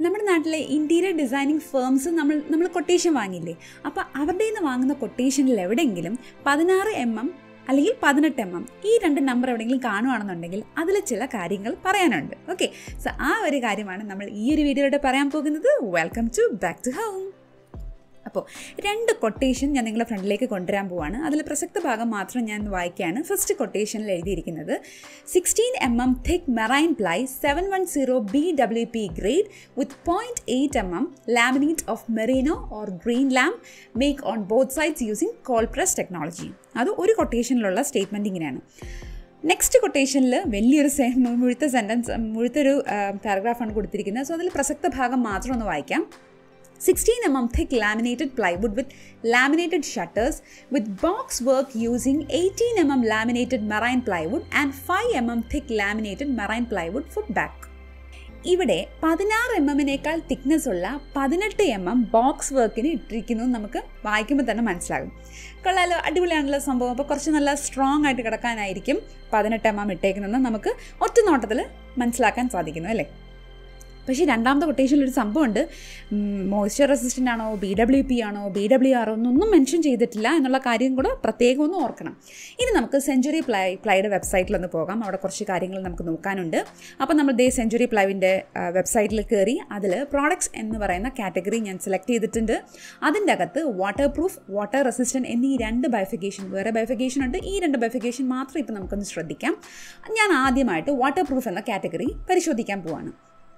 നമ്മുടെ നാട്ടിലെ interior designing firms നമ്മൾ നമ്മൾ കൊട്ടേഷൻ വാങ്ങില്ലേ അപ്പോൾ അവരുടെ നിന്ന് വാങ്ങുന്ന കൊട്ടേഷനിൽ എവിടെയെങ്കിലും പതിനാറ് എം എം അല്ലെങ്കിൽ പതിനെട്ട് എം എം ഈ രണ്ട് നമ്പർ എവിടെയെങ്കിലും കാണുകയാണെന്നുണ്ടെങ്കിൽ അതിൽ ചില കാര്യങ്ങൾ പറയാനുണ്ട് ഓക്കെ സോ ആ ഒരു കാര്യമാണ് നമ്മൾ ഈ ഒരു വീഡിയോയിലൂടെ പറയാൻ പോകുന്നത് welcome to back to home അപ്പോൾ രണ്ട് കൊട്ടേഷൻ ഞാൻ നിങ്ങളുടെ ഫ്രണ്ടിലേക്ക് കൊണ്ടുവരാൻ പോവാണ് അതിൽ പ്രസക്ത ഭാഗം മാത്രം ഞാൻ വായിക്കുകയാണ് ഫസ്റ്റ് കൊട്ടേഷനിൽ എഴുതിയിരിക്കുന്നത് sixteen M M thick marine ply seven one zero B W P grade with point eight M M laminate of Merino or green lam make on both sides using cold press technology അത് ഒരു കൊട്ടേഷനിലുള്ള statement ഇങ്ങനെയാണ് next കൊട്ടേഷനിൽ വലിയൊരു സെ മുഴുത്ത sentence മുഴുത്തൊരു പാരഗ്രാഫാണ് കൊടുത്തിരിക്കുന്നത് so അതിൽ പ്രസക്ത ഭാഗം മാത്രം ഒന്ന് വായിക്കാം 16 mm thick laminated plywood with laminated shutters with box work using 18 mm laminated marine plywood and 5 mm thick laminated marine plywood for back. ഇവിടെ പതിനാറ് എം എമ്മിനേക്കാൾ തിക്നെസ് ഉള്ള പതിനെട്ട് എം എം ബോക്സ് വർക്കിന് ഇട്ടിരിക്കുന്നു നമുക്ക് വായിക്കുമ്പോൾ തന്നെ മനസ്സിലാകും കൊള്ളാലോ അടിപൊളിയാണല്ലോ സംഭവം അപ്പോൾ കുറച്ച് നല്ല സ്ട്രോങ് ആയിട്ട് കിടക്കാനായിരിക്കും പതിനെട്ട് എം എം ഇട്ടേക്കുന്നതെന്ന് നമുക്ക് ഒറ്റ നോട്ടത്തിൽ മനസ്സിലാക്കാൻ സാധിക്കുന്നു അല്ലേ പക്ഷേ രണ്ടാമത്തെ കൊട്ടേഷനിൽ ഒരു സംഭവമുണ്ട് മോയ്സ്ചർ റെസിസ്റ്റൻ്റ് ആണോ ബി ഡബ്ല്യു പി ആണോ ബി ഡബ്ല്യു ആർ ഒന്നൊന്നും മെൻഷൻ ചെയ്തിട്ടില്ല എന്നുള്ള കാര്യം കൂടെ പ്രത്യേകം ഒന്ന് ഓർക്കണം ഇനി നമുക്ക് സെഞ്ചുറി പ്ലൈ പ്ലൈയുടെ വെബ്സൈറ്റിൽ ഒന്ന് പോകാം അവിടെ കുറച്ച് കാര്യങ്ങൾ നമുക്ക് നോക്കാനുണ്ട് അപ്പോൾ നമ്മൾ ദേ സെഞ്ചുറി പ്ലൈവിൻ്റെ വെബ്സൈറ്റിൽ കയറി അതിൽ പ്രോഡക്ട്സ് എന്ന് പറയുന്ന കാറ്റഗറി ഞാൻ സെലക്ട് ചെയ്തിട്ടുണ്ട് അതിൻ്റെ അകത്ത് വാട്ടർ പ്രൂഫ് വാട്ടർ റെസിസ്റ്റൻറ്റ് എന്നീ രണ്ട് ബൈഫിക്കേഷൻ വേറെ ബൈഫിക്കേഷൻ ഉണ്ട് ഈ രണ്ട് ബൈഫിക്കേഷൻ മാത്രം ഇപ്പോൾ നമുക്കൊന്ന് ശ്രദ്ധിക്കാം ഞാൻ ആദ്യമായിട്ട് വാട്ടർ പ്രൂഫ് എന്ന കാറ്റഗറി പരിശോധിക്കാൻ പോവാണ്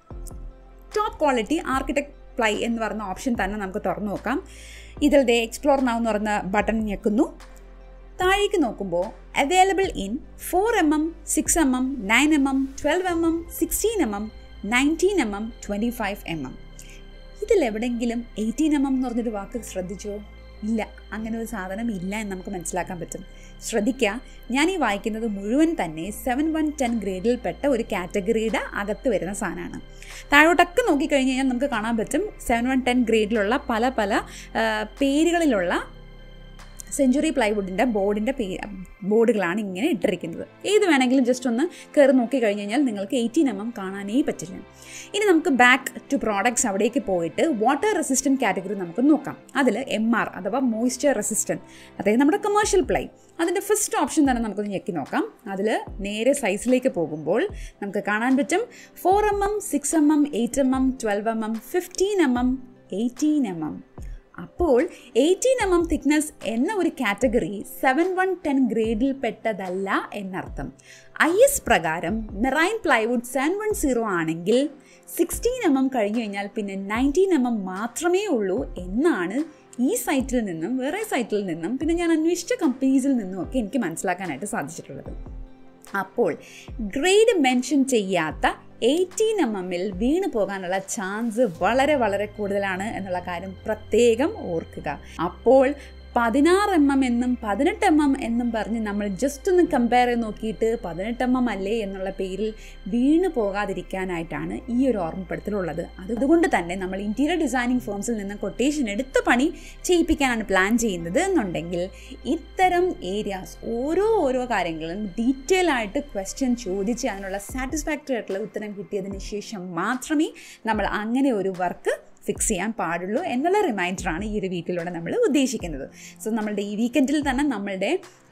ടോപ്പ് ക്വാളിറ്റി ആർക്കിടെക്ട് പ്ലൈ എന്ന് പറയുന്ന ഓപ്ഷൻ തന്നെ നമുക്ക് തുറന്നു നോക്കാം ഇതിൽ ദേ എക്സ്പ്ലോർ നൗ എന്ന് പറയുന്ന ബട്ടൺ ഞെക്കുന്നു താഴേക്ക് നോക്കുമ്പോൾ available in four M M six M M nine M M twelve M M sixteen M M nineteen M M twenty five M M ഇതിലെവിടെങ്കിലും എയ്റ്റീൻ എം എം എന്ന് പറഞ്ഞൊരു വാക്ക് ശ്രദ്ധിച്ചോ ഇല്ല അങ്ങനെ ഒരു സാധനം ഇല്ല എന്ന് നമുക്ക് മനസ്സിലാക്കാൻ പറ്റും ശ്രദ്ധിക്കുക ഞാൻ ഈ വായിക്കുന്നത് മുഴുവൻ തന്നെ സെവൻ വൺ ടെൻ ഗ്രേഡിൽപ്പെട്ട ഒരു കാറ്റഗറിയുടെ അകത്ത് വരുന്ന സാധനമാണ് താഴോട്ടൊക്കെ നോക്കിക്കഴിഞ്ഞ് കഴിഞ്ഞാൽ നമുക്ക് കാണാൻ പറ്റും സെവൻ വൺ ടെൻ ഗ്രേഡിലുള്ള പല പല പേരുകളിലുള്ള സെഞ്ചുറി പ്ലൈവുഡിൻ്റെ ബോർഡിൻ്റെ പേ ബോർഡുകളാണ് ഇങ്ങനെ ഇട്ടിരിക്കുന്നത് ഏത് വേണമെങ്കിലും ജസ്റ്റ് ഒന്ന് കയറി നോക്കി കഴിഞ്ഞ് കഴിഞ്ഞാൽ നിങ്ങൾക്ക് എയ്റ്റീൻ എം എം കാണാനേ പറ്റില്ല ഇനി നമുക്ക് ബാക്ക് ടു പ്രോഡക്ട്സ് അവിടേക്ക് പോയിട്ട് വാട്ടർ റെസിസ്റ്റൻറ്റ് കാറ്റഗറി നമുക്ക് നോക്കാം അതിൽ എം ആർ അഥവാ മോയ്സ്ചർ റെസിസ്റ്റൻറ്റ് അതായത് നമ്മുടെ കമേഴ്ഷ്യൽ പ്ലൈ അതിൻ്റെ ഫസ്റ്റ് ഓപ്ഷൻ തന്നെ നമുക്കൊന്ന് ഞെക്കി നോക്കാം അതിൽ നേരെ സൈസിലേക്ക് പോകുമ്പോൾ നമുക്ക് കാണാൻ പറ്റും four M M six M M eight M M twelve M M fifteen M M eighteen M M അപ്പോൾ എയ്റ്റീൻ എം എം തിക്നെസ് എന്ന ഒരു കാറ്റഗറി സെവൻ വൺ ടെൻ ഗ്രേഡിൽ പെട്ടതല്ല എന്നർത്ഥം ഐ എസ് പ്രകാരം marine plywood seven one zero ആണെങ്കിൽ sixteen M M കഴിഞ്ഞു കഴിഞ്ഞാൽ പിന്നെ നയൻറ്റീൻ എം എം മാത്രമേ ഉള്ളൂ എന്നാണ് ഈ സൈറ്റിൽ നിന്നും വേറെ സൈറ്റിൽ നിന്നും പിന്നെ ഞാൻ അന്വേഷിച്ച കമ്പനീസിൽ നിന്നും ഒക്കെ എനിക്ക് മനസ്സിലാക്കാനായിട്ട് സാധിച്ചിട്ടുള്ളത് അപ്പോൾ ഗ്രേഡ് മെൻഷൻ ചെയ്യാത്ത എയ്റ്റീൻ എം എമ്മിൽ വീണു പോകാനുള്ള ചാൻസ് വളരെ വളരെ കൂടുതലാണ് എന്നുള്ള കാര്യം പ്രത്യേകം ഓർക്കുക അപ്പോൾ പതിനാറ് എം എം എന്നും പതിനെട്ട് എം എം എന്നും പറഞ്ഞ് നമ്മൾ ജസ്റ്റ് ഒന്ന് കമ്പയർ ചെയ്ത് നോക്കിയിട്ട് പതിനെട്ട് എം എം അല്ലേ എന്നുള്ള പേരിൽ വീണു പോകാതിരിക്കാനായിട്ടാണ് ഈ ഒരു ഓർമ്മപ്പെടുത്തലുള്ളത് അതുകൊണ്ട് തന്നെ നമ്മൾ ഇൻറ്റീരിയർ ഡിസൈനിങ് ഫേംസിൽ നിന്ന് കൊട്ടേഷൻ എടുത്ത പണി ചെയ്യിപ്പിക്കാനാണ് പ്ലാൻ ചെയ്യുന്നത് എന്നുണ്ടെങ്കിൽ ഇത്തരം ഏരിയാസ് ഓരോ ഓരോ കാര്യങ്ങളും ഡീറ്റെയിൽ ആയിട്ട് ക്വസ്റ്റ്യൻ ചോദിച്ച് അതിനുള്ള സാറ്റിസ്ഫാക്ടറി ആയിട്ടുള്ള ഉത്തരം കിട്ടിയതിന് ശേഷം മാത്രമേ നമ്മൾ അങ്ങനെ ഒരു വർക്ക് ഫിക്സ് ചെയ്യാൻ പാടുള്ളൂ എന്നുള്ള റിമൈൻഡറാണ് ഈ ഒരു വീക്കിലൂടെ നമ്മൾ ഉദ്ദേശിക്കുന്നത് സോ നമ്മളുടെ ഈ വീക്കെൻഡിൽ തന്നെ നമ്മളുടെ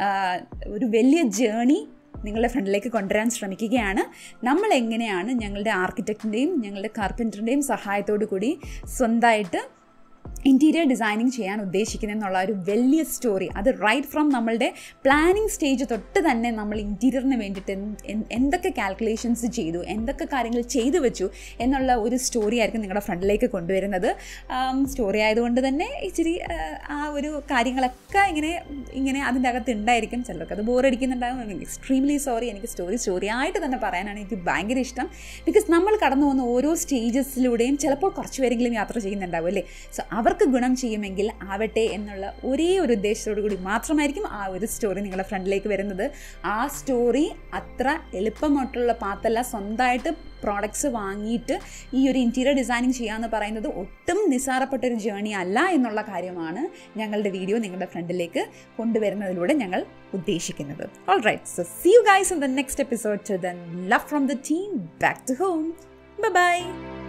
ഒരു വലിയ ജേണി നിങ്ങളുടെ ഫ്രണ്ടിലേക്ക് കൊണ്ടുവരാൻ ശ്രമിക്കുകയാണ് നമ്മൾ എങ്ങനെയാണ് ഞങ്ങളുടെ ആർക്കിടെക്റ്റിൻ്റെയും ഞങ്ങളുടെ കാർപ്പൻറ്ററിൻ്റെയും സഹായത്തോടു കൂടി സ്വന്തമായിട്ട് ഇൻറ്റീരിയർ ഡിസൈനിങ് ചെയ്യാൻ ഉദ്ദേശിക്കുന്നത് എന്നുള്ള ഒരു വലിയ സ്റ്റോറി അത് റൈറ്റ് ഫ്രം നമ്മളുടെ പ്ലാനിങ് സ്റ്റേജ് തൊട്ട് തന്നെ നമ്മൾ ഇൻറ്റീരിയറിന് വേണ്ടിയിട്ട് എന്തൊക്കെ കാൽക്കുലേഷൻസ് ചെയ്തു എന്തൊക്കെ കാര്യങ്ങൾ ചെയ്തു വെച്ചു എന്നുള്ള ഒരു സ്റ്റോറി ആയിരിക്കും നിങ്ങളുടെ ഫ്രണ്ടിലേക്ക് കൊണ്ടുവരുന്നത് സ്റ്റോറി ആയതുകൊണ്ട് തന്നെ ഇച്ചിരി ആ ഒരു കാര്യങ്ങളൊക്കെ ഇങ്ങനെ ഇങ്ങനെ അതിൻ്റെ അകത്ത് ഉണ്ടായിരിക്കും ചിലർക്ക് അത് ബോറടിക്കുന്നുണ്ടാകും എക്സ്ട്രീംലി സോറി എനിക്ക് സ്റ്റോറി സ്റ്റോറി ആയിട്ട് തന്നെ പറയാനാണ് എനിക്ക് ഭയങ്കര ഇഷ്ടം ബിക്കോസ് നമ്മൾ കടന്നു പോകുന്ന ഓരോ സ്റ്റേജസിലൂടെയും ചിലപ്പോൾ കുറച്ച് പേരെങ്കിലും യാത്ര ചെയ്യുന്നുണ്ടാവും അല്ലേ സോ അവർക്ക് ഗുണം ചെയ്യുമെങ്കിൽ ആവട്ടെ എന്നുള്ള ഒരേ ഒരു ഉദ്ദേശത്തോടു കൂടി മാത്രമായിരിക്കും ആ ഒരു സ്റ്റോറി നിങ്ങളുടെ ഫ്രണ്ടിലേക്ക് വരുന്നത് ആ സ്റ്റോറി അത്ര എളുപ്പമായിട്ടുള്ള പാത്തല്ല സ്വന്തമായിട്ട് പ്രോഡക്ട്സ് വാങ്ങിയിട്ട് ഈ ഒരു ഇൻറ്റീരിയർ ഡിസൈനിങ് ചെയ്യാമെന്ന് പറയുന്നത് ഒട്ടും നിസ്സാരപ്പെട്ട ഒരു ജേണി അല്ല എന്നുള്ള കാര്യമാണ് ഞങ്ങളുടെ വീഡിയോ നിങ്ങളുടെ ഫ്രണ്ടിലേക്ക് കൊണ്ടുവരുന്നതിലൂടെ ഞങ്ങൾ ഉദ്ദേശിക്കുന്നത് all right so see you guys in the next episode to then love from the team back to home by